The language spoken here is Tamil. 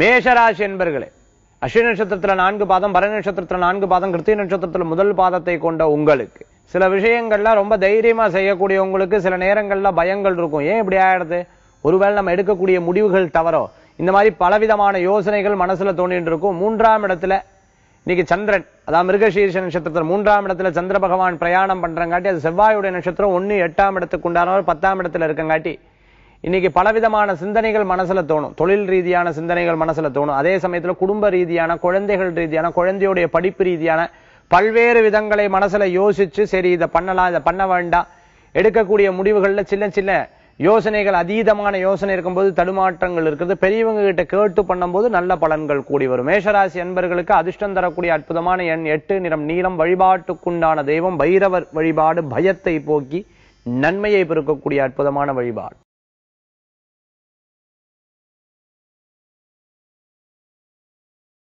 மேஷராசி என்பர்களே அஸ்வினி நட்சத்திரத்துல நான்கு பாதம் பரணி நட்சத்திரத்துல நான்கு பாதம் கிருத்திக நட்சத்திரத்துல முதல் பாதத்தை கொண்ட உங்களுக்கு சில விஷயங்கள்ல ரொம்ப தைரியமா செய்யக்கூடிய உங்களுக்கு சில நேரங்கள்ல பயங்கள் இருக்கும் ஏன் இப்படி ஆயிடுது ஒருவேளை நம்ம எடுக்கக்கூடிய முடிவுகள் தவறோ இந்த மாதிரி பலவிதமான யோசனைகள் மனசுல தோண்டிட்டு இருக்கும் மூன்றாம் இடத்துல இன்னைக்கு சந்திரன் அதாவது மிருகசீர்ஷ நட்சத்திரத்தில் மூன்றாம் இடத்துல சந்திர பகவான் பிரயாணம் பண்றங்காட்டி அது செவ்வாயுடைய நட்சத்திரம் ஒன்னு எட்டாம் இடத்துக்கு உண்டானவர் பத்தாம் இடத்துல இருக்கங்காட்டி இன்னைக்கு பலவிதமான சிந்தனைகள் மனசுல தோணும் தொழில் ரீதியான சிந்தனைகள் மனசுல தோணும் அதே சமயத்துல குடும்ப ரீதியான குழந்தைகள் ரீதியான குழந்தையுடைய படிப்பு ரீதியான பல்வேறு விதங்களை மனசுல யோசிச்சு சரி இதை பண்ணலாம் இதை பண்ண வேண்டாம் எடுக்கக்கூடிய முடிவுகள்ல சின்ன சின்ன யோசனைகள் அதீதமான யோசனை இருக்கும்போது தடுமாற்றங்கள் இருக்குது பெரியவங்க கிட்ட கேட்டு பண்ணும்போது நல்ல பலன்கள் கூடி வரும் மேஷராசி அன்பர்களுக்கு அதிர்ஷ்டம் தரக்கூடிய அற்புதமான எண் எட்டு நிறம் நீளம் வழிபாட்டுக்குண்டான தெய்வம் பைரவர் வழிபாடு பயத்தை போக்கி நன்மையை பெருக்கக்கூடிய அற்புதமான வழிபாடு